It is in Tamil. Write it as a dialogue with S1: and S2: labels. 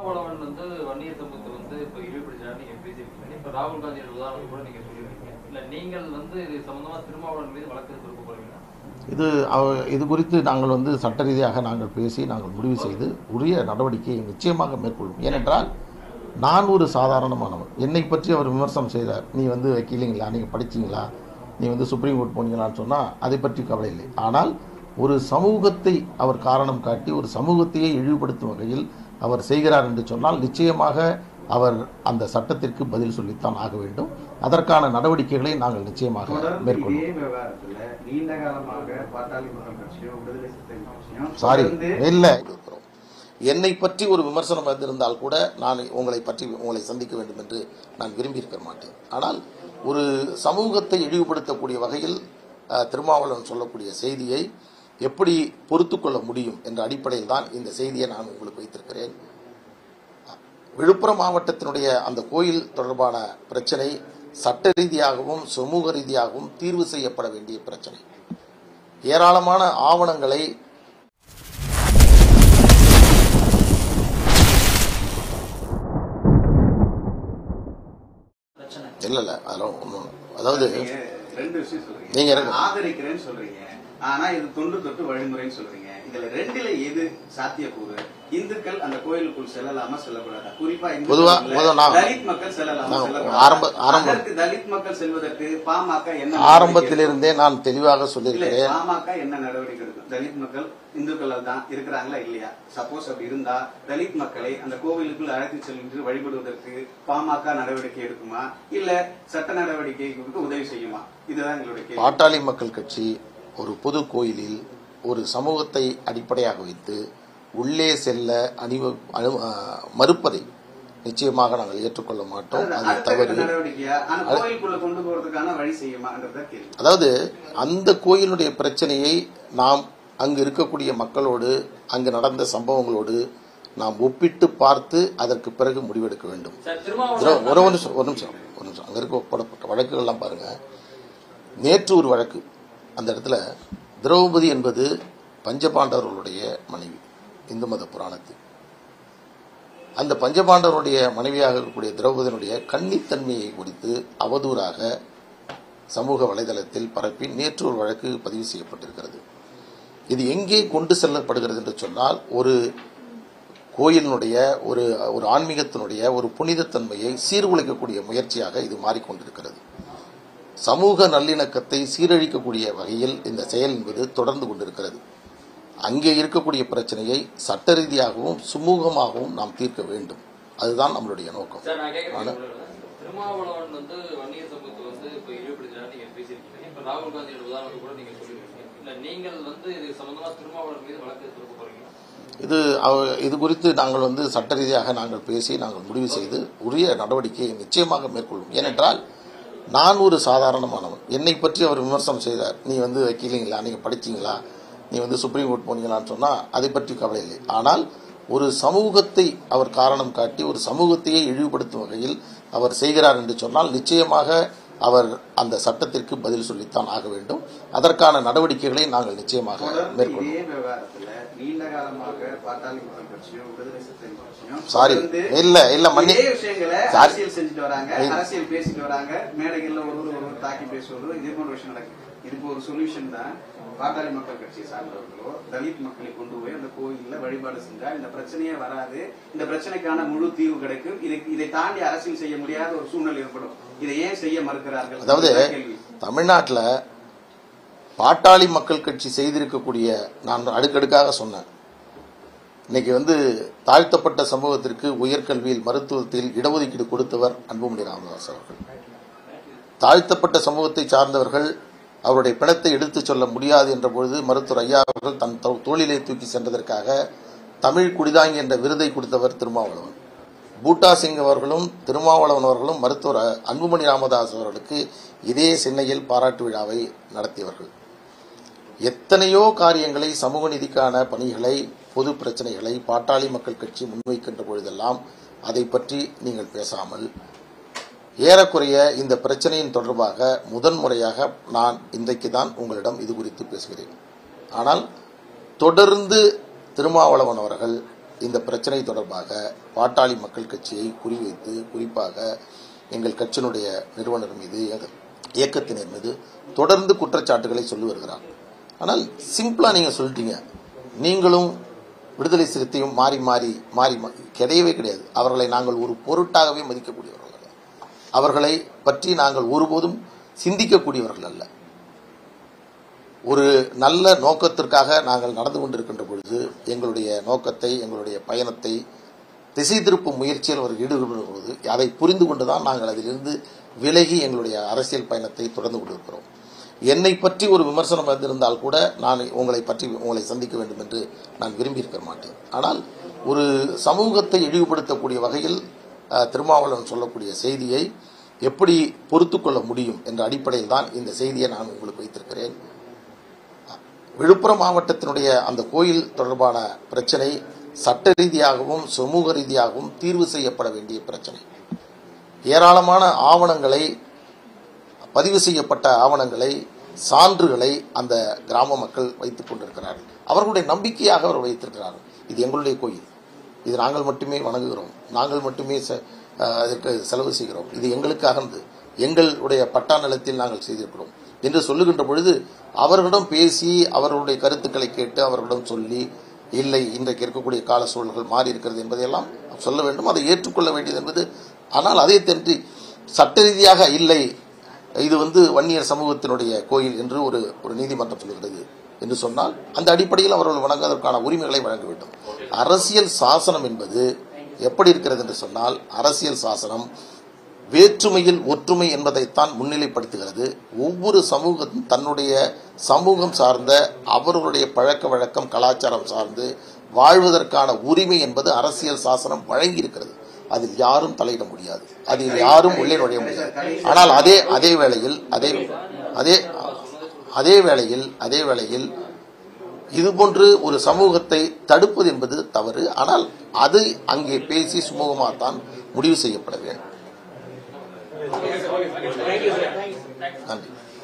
S1: திருமாவளவன் வந்து வன்னியர் சமூகத்தை வந்து இப்ப இழிவுபடுத்தினார் நீங்க பேசியிருக்கீங்க இப்ப ராகுல் காந்தியோட உதாரணம் கூட நீங்க சொல்லியிருக்கீங்க இல்ல நீங்கள் வந்து இது சம்பந்தமா திருமாவளவன் மீது வழக்கு தொடுக்க போறீங்களா
S2: இது அவ- இது குறித்து நாங்கள் வந்து சட்ட ரீதியாக நாங்கள் பேசி நாங்கள் முடிவு செய்து உரிய நடவடிக்கையை நிச்சயமாக மேற்கொள்வோம் ஏனென்றால் நான் ஒரு சாதாரணமானவன் என்னை பற்றி அவர் விமர்சனம் செய்தார் நீ வந்து வக்கீலிங்களா நீங்கள் படிச்சீங்களா நீ வந்து சுப்ரீம் கோர்ட் போனீங்களான்னு சொன்னால் அதை பற்றி கவலை இல்லை ஆனால் ஒரு சமூகத்தை அவர் காரணம் காட்டி ஒரு சமூகத்தையே இழிவுபடுத்தும் வகையில் அவர் செய்கிறார் என்று சொன்னால் நிச்சயமாக அவர் அந்த சட்டத்திற்கு பதில் சொல்லித்தான் ஆக வேண்டும் அதற்கான நடவடிக்கைகளை நாங்கள் நிச்சயமாக
S3: தொடர்ந்து
S2: மேற்கொள்வோம்
S3: இதே விவகாரத்துல நீண்ட காலமாக பாட்டாளி மக்கள் கட்சியும் விடுதலை சிறுத்தைகள் கட்சியும்
S2: சாரி
S3: தொடர்ந்து
S2: இல்லை என்னை பற்றி ஒரு விமர்சனம் வந்திருந்தால் கூட நான் உங்களை பற்றி உங்களை சந்திக்க வேண்டும் என்று நான் விரும்பியிருக்க மாட்டேன் ஆனால் ஒரு சமூகத்தை இழிவுபடுத்தக்கூடிய வகையில் அஹ், திருமாவளவன் சொல்லக்கூடிய செய்தியை எப்படி பொறுத்து கொள்ள முடியும் என்ற அடிப்படையில் தான் இந்த செய்தியை நான் உங்களுக்கு வைத்திருக்கிறேன் விழுப்புரம் மாவட்டத்தினுடைய அந்த கோயில் தொடர்பான பிரச்சனை சட்ட ரீதியாகவும் சமூக ரீதியாகவும் தீர்வு செய்யப்பட வேண்டிய பிரச்சனை ஏராளமான ஆவணங்களை இல்ல இல்ல அதெல்லாம் ஒண்ணும் அதாவது
S3: நீங்க ரெண்டு விஷயம் சொல்றீங்க
S2: நீங்க இருங்க.
S3: ஆதரிக்கிறேன்னு சொல்றீங்க ஆனா இது தொன்று தொட்டு வழிமுறைன்னு சொல்றீங்க இதுல ரெண்டுல எது சாத்தியக்கூறு இந்துக்கள் அந்த கோயிலுக்குள் செல்லலாமா செல்லக்கூடாதா குறிப்பா இந்துக்கள்
S2: பொதுவா-
S3: இல்ல,
S2: பொதுவா நான்
S3: தலித் மக்கள் செல்லலாமா
S2: நான்
S3: செல்லக்கூடாதா
S2: ஆரம்ப- ஆரம்ப-
S3: அதற்கு தலித் மக்கள் செல்வதற்கு பாமக என்ன
S2: ஆரம்பத்திலிருந்தே நான் தெளிவாக
S3: இல்ல
S2: சொல்லியிருக்கிறேன்
S3: பாமக என்ன நடவடிக்கை எடுக்கும் தலித் மக்கள் இந்துக்கள் தான் இருக்கிறாங்களா இல்லையா சப்போஸ் அப்படி இருந்தா தலித் மக்களை அந்த கோவிலுக்குள் அழைத்து சென்று வழிபடுவதற்கு பாமக நடவடிக்கை எடுக்குமா இல்ல சட்ட நடவடிக்கை கொடுத்து உதவி செய்யுமா இதுதான் எங்களுடைய கேள்வி
S2: பாட்டாளி மக்கள் கட்சி ஒரு பொது கோயிலில் ஒரு சமூகத்தை அடிப்படையாக வைத்து உள்ளே செல்ல அணிவ அனு- ஆ, மறுப்பதை நிச்சயமாக நாங்கள் ஏற்றுக்கொள்ள மாட்டோம்
S3: அதுதான்
S2: அது
S3: அடுத்த கட்ட
S2: தவறு
S3: நடவடிக்கையா அந்த கோயிலுக்குள்ள கொண்டு போறதுக்கான வழி செய்யுமான்றத கேள்வி
S2: அதாவது அந்த கோயிலுடைய பிரச்சனையை நாம் அங்கு இருக்கக்கூடிய மக்களோடு அங்கு நடந்த சம்பவங்களோடு நாம் ஒப்பிட்டு பார்த்து அதற்கு பிறகு முடிவெடுக்க வேண்டும்
S1: சார்
S2: இதோ
S1: திருமாவளவன்
S2: ஒரு ஒரு நிமிஷம் ஒரு நிமிஷம் ஒரு நிமிஷம் அங்கே இருக்க போடப்பட்ட வழக்குகள்லாம் பாருங்க நேற்று ஒரு வழக்கு அந்த இடத்துல திரௌபதி என்பது பஞ்சபாண்டவர்களுடைய மனைவி இந்து மத புராணத்தில் அந்த பஞ்சபாண்டவருடைய மனைவியாக இருக்கக்கூடிய திரௌபதியினுடைய கன்னித்தன்மையை குறித்து அவதூறாக சமூக வலைதளத்தில் பரப்பி நேற்று ஒரு வழக்கு பதிவு செய்யப்பட்டிருக்கிறது இது எங்கே கொண்டு செல்லப்படுகிறது என்று சொன்னால் ஒரு கோயிலினுடைய ஒரு ஒரு ஆன்மீகத்தினுடைய ஒரு புனிதத்தன்மையை சீர்குலைக்கக்கூடிய முயற்சியாக இது மாறிக்கொண்டிருக்கிறது சமூக நல்லிணக்கத்தை சீரழிக்கக்கூடிய வகையில் இந்த செயல் என்பது தொடர்ந்து கொண்டிருக்கிறது அங்கே இருக்கக்கூடிய பிரச்சனையை சட்ட ரீதியாகவும் சுமூகமாகவும் நாம் தீர்க்க வேண்டும் அதுதான் நம்மளுடைய நோக்கம்
S1: சார் நான் கேட்கிறேன் திருமாவளவன் வந்து வன்னியர் சமூகத்தை வந்து இப்ப இழிவுபடுத்தினார் நீங்க பேசியிருக்கீங்க இப்ப ராகுல் காந்தியோட உதாரணம் கூட நீங்க சொல்லியிருக்கீங்க இல்ல நீங்கள் வந்து இது சம்பந்தமா திருமாவளவன் மீது வழக்கு தொடுக்க போறீங்களா
S2: இது அவ- இது குறித்து நாங்கள் வந்து சட்ட ரீதியாக நாங்கள் பேசி நாங்கள் முடிவு செய்து உரிய நடவடிக்கையை நிச்சயமாக மேற்கொள்வோம் ஏனென்றால் நான் ஒரு சாதாரணமானவன் என்னை பற்றி அவர் விமர்சனம் செய்தார் நீ வந்து வக்கீலிங்களா நீங்க படிச்சீங்களா நீ வந்து சுப்ரீம் கோர்ட் போனீங்களான்னு சொன்னா அதை பற்றி கவலை இல்லை ஆனால் ஒரு சமூகத்தை அவர் காரணம் காட்டி ஒரு சமூகத்தையே இழிவுபடுத்தும் வகையில் அவர் செய்கிறார் என்று சொன்னால் நிச்சயமாக அவர் அந்த சட்டத்திற்கு பதில் சொல்லித்தான் ஆக வேண்டும் அதற்கான நடவடிக்கைகளை நாங்கள் நிச்சயமாக
S3: தொடர்ந்து
S2: மேற்கொள்வோம்
S3: இதே விவகாரத்துல நீண்ட காலமாக பாட்டாளி மக்கள் கட்சியும் விடுதலை சிறுத்தைகள் கட்சியும்
S2: Sorry.
S3: தொடர்ந்து
S2: இல்ல, இல்ல, மன்னி-
S3: இதே விஷயங்களை
S2: Sorry.
S3: அரசியல் செஞ்சுட்டு வராங்க
S2: இல்ல.
S3: அரசியல் பேசிட்டு வராங்க மேடைகள்ல ஒருவர் ஒருவர் தாக்கி பேசுவது இதே போன்ற விஷயம் நடக்குது இதுக்கு ஒரு சொல்யூஷன் தான் பாட்டாளி மக்கள் கட்சியை சார்ந்தவர்களோ தலித் மக்களை கொண்டு போய் அந்த கோயில்ல வழிபாடு செஞ்சா இந்த பிரச்சனையே வராது இந்த பிரச்சனைக்கான முழு தீர்வு கிடைக்கும் இதை இதை தாண்டி அரசியல் செய்ய முடியாத ஒரு சூழ்நிலை ஏற்படும் இதை ஏன் செய்ய மறுக்கிறார்கள்
S2: அதாவது
S3: இதுதான் கேள்வி
S2: தமிழ்நாட்டில் பாட்டாளி மக்கள் கட்சி செய்திருக்கக்கூடிய நான் அடுக்கடுக்காக சொன்னேன் இன்னைக்கு வந்து தாழ்த்தப்பட்ட சமூகத்திற்கு உயர்கல்வியில் மருத்துவத்தில் இடஒதுக்கீடு கொடுத்தவர் அன்புமணி ராமதாஸ் அவர்கள் தாழ்த்தப்பட்ட சமூகத்தை சார்ந்தவர்கள் அவருடைய பிணத்தை எடுத்துச் சொல்ல முடியாது என்ற பொழுது மருத்துவர் ஐயா அவர்கள் தன் தோ- தோளிலே தூக்கி சென்றதற்காக தமிழ் குடிதாங்கி என்ற விருதை கொடுத்தவர் திருமாவளவன் பூட்டா சிங் அவர்களும் திருமாவளவன் அவர்களும் மருத்துவர் அ- அன்புமணி ராமதாஸ் அவர்களுக்கு இதே சென்னையில் பாராட்டு விழாவை நடத்தியவர்கள் எத்தனையோ காரியங்களை சமூக நீதிக்கான பணிகளை பொது பிரச்சனைகளை பாட்டாளி மக்கள் கட்சி முன்வைக்கின்ற பொழுதெல்லாம் அதை பற்றி நீங்கள் பேசாமல் ஏறக்குறைய இந்த பிரச்சனையின் தொடர்பாக முதன்முறையாக நான் இன்றைக்கு தான் உங்களிடம் இது குறித்து பேசுகிறேன் ஆனால் தொடர்ந்து திருமாவளவன் அவர்கள் இந்த பிரச்சனை தொடர்பாக பாட்டாளி மக்கள் கட்சியை குறிவைத்து குறிப்பாக எங்கள் கட்சியினுடைய நிறுவனர் மீது எங்கள் இயக்கத்தினர் மீது தொடர்ந்து குற்றச்சாட்டுகளை சொல்லி வருகிறார் ஆனால் சிம்பிளா நீங்க சொல்லிட்டீங்க நீங்களும் விடுதலை சிறுத்தையும் மாறி மாறி மாறி மா- கிடையவே கிடையாது அவர்களை நாங்கள் ஒரு பொருட்டாகவே மதிக்கக்கூடியவர்கள் அல்ல அவர்களை பற்றி நாங்கள் ஒருபோதும் சிந்திக்கக்கூடியவர்கள் அல்ல ஒரு நல்ல நோக்கத்திற்காக நாங்கள் நடந்து கொண்டிருக்கின்ற பொழுது எங்களுடைய நோக்கத்தை எங்களுடைய பயணத்தை திசை திருப்பும் முயற்சியில் அவர் ஈடுபடும் பொழுது அதை புரிந்து கொண்டுதான் நாங்கள் அதிலிருந்து விலகி எங்களுடைய அரசியல் பயணத்தை தொடர்ந்து கொண்டிருக்கிறோம் என்னை பற்றி ஒரு விமர்சனம் வந்திருந்தால் கூட நான் உங்களை பற்றி உங்களை சந்திக்க வேண்டும் என்று நான் விரும்பியிருக்க மாட்டேன் ஆனால் ஒரு சமூகத்தை இழிவுபடுத்தக்கூடிய வகையில் அஹ், திருமாவளவன் சொல்லக்கூடிய செய்தியை எப்படி பொறுத்து கொள்ள முடியும் என்ற அடிப்படையில் தான் இந்த செய்தியை நான் உங்களுக்கு வைத்திருக்கிறேன் விழுப்புரம் மாவட்டத்தினுடைய அந்த கோயில் தொடர்பான பிரச்சனை சட்ட ரீதியாகவும் சமூக ரீதியாகவும் தீர்வு செய்யப்பட வேண்டிய பிரச்சனை ஏராளமான ஆவணங்களை பதிவு செய்யப்பட்ட ஆவணங்களை சான்றுகளை அந்த கிராம மக்கள் வைத்துக் கொண்டிருக்கிறார்கள் அவர்களுடைய நம்பிக்கையாக அவர் வைத்திருக்கிறார்கள் இது எங்களுடைய கோயில் இது நாங்கள் மட்டுமே வணங்குகிறோம் நாங்கள் மட்டுமே செ- அஹ், அதற்கு செலவு செய்கிறோம் இது எங்களுக்காகது எங்களுடைய பட்டா நிலத்தில் நாங்கள் செய்திருக்கிறோம் என்று சொல்லுகின்ற பொழுது அவர்களிடம் பேசி அவர்களுடைய கருத்துக்களை கேட்டு அவர்களிடம் சொல்லி இல்லை இன்றைக்கு இருக்கக்கூடிய கால சூழல்கள் மாறி இருக்கிறது என்பதையெல்லாம் சொல்ல வேண்டும் அதை ஏற்றுக்கொள்ள வேண்டியது என்பது ஆனால் அதே தன்றி சட்ட ரீதியாக இல்லை இது வந்து வன்னியர் சமூகத்தினுடைய கோயில் என்று ஒரு ஒரு நீதிமன்றம் சொல்கிறது என்று சொன்னால் அந்த அடிப்படையில் அவர்கள் வழங்குவதற்கான உரிமைகளை வழங்க வேண்டும் அரசியல் சாசனம் என்பது எப்படி இருக்கிறது என்று சொன்னால் அரசியல் சாசனம் வேற்றுமையில் ஒற்றுமை என்பதைத்தான் முன்னிலைப்படுத்துகிறது ஒவ்வொரு சமூகம் தன்னுடைய சமூகம் சார்ந்த அவர்களுடைய பழக்க வழக்கம் கலாச்சாரம் சார்ந்து வாழ்வதற்கான உரிமை என்பது அரசியல் சாசனம் வழங்கி இருக்கிறது அதில் யாரும் தலையிட முடியாது அதில் யாரும் உள்ளே நுழைய முடியாது ஆனால் அதே அதே வேளையில் அதே அதே அதே வேளையில் அதே வேளையில் இதுபோன்று ஒரு சமூகத்தை தடுப்பது என்பது தவறு ஆனால் அது அங்கே பேசி சுமூகமாகத்தான் முடிவு செய்யப்பட வேண்டும் நன்றி